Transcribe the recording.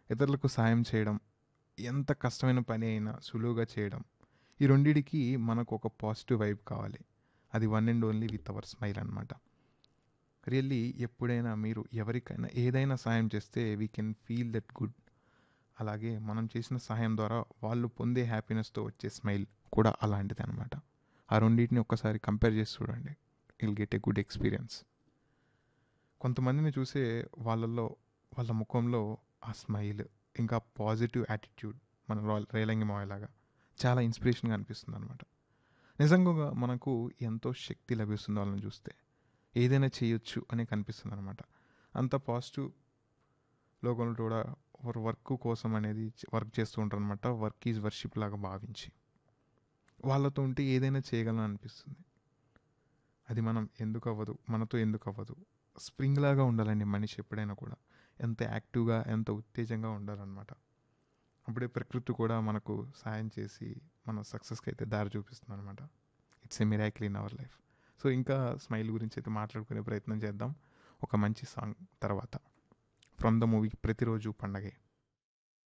ఇతరులకు సాయం చేయడం ఎంత కష్టమైన పని అయినా సులువుగా చేయడం ఈ రెండిటికి మనకు ఒక పాజిటివ్ వైబ్ కావాలి అది one and only with our smile అనమాట రియల్లీ ఎప్పుడైనా మీరు ఎవరికైనా ఏదైనా సాయం చేస్తే we can feel that good అలాగే మనం చేసిన సహాయం ద్వారా వాళ్ళు పొందే హ్యాపీనెస్తో వచ్చే స్మైల్ కూడా అలాంటిది అనమాట ఆ రెండింటిని ఒక్కసారి కంపేర్ చేసి చూడండి will get a good experience కొంతమందిని చూసే వాళ్ళల్లో వాళ్ళ ముఖంలో ఆ స్మైల్ ఇంకా పాజిటివ్ యాటిట్యూడ్ మన రా- రేలంగి మావలాగా చాలా ఇన్స్పిరేషన్గా అనిపిస్తుంది అనమాట నిజంగా మనకు ఎంతో శక్తి లభిస్తుంది వాళ్ళని చూస్తే ఏదైనా చేయొచ్చు అని కనిపిస్తుంది అనమాట అంత పాజిటివ్ లోకంలో కూడా వారు వర్క్ కోసం అనేది వర్క్ చేస్తూ ఉంటారు అనమాట వర్క్ ఈజ్ వర్షిప్ లాగా భావించి వాళ్ళతో ఉంటే ఏదైనా చేయగలను అనిపిస్తుంది అది మనం ఎందుకు అవ్వదు మనతో ఎందుకు అవ్వదు స్ప్రింగ్ లాగా ఉండాలండి మనిషి ఎప్పుడైనా కూడా ఎంత యాక్టివ్గా ఎంత ఉత్తేజంగా ఉండాలన్నమాట అప్పుడే ప్రకృతి కూడా మనకు సాయం చేసి మన సక్సెస్కి అయితే దారి చూపిస్తుంది అనమాట it's a miracle in our life so ఇంకా స్మైల్ గురించి అయితే మాట్లాడుకునే ప్రయత్నం చేద్దాం ఒక మంచి సాంగ్ తర్వాత ఫ్రమ్ ద మూవీ ప్రతిరోజు పండగే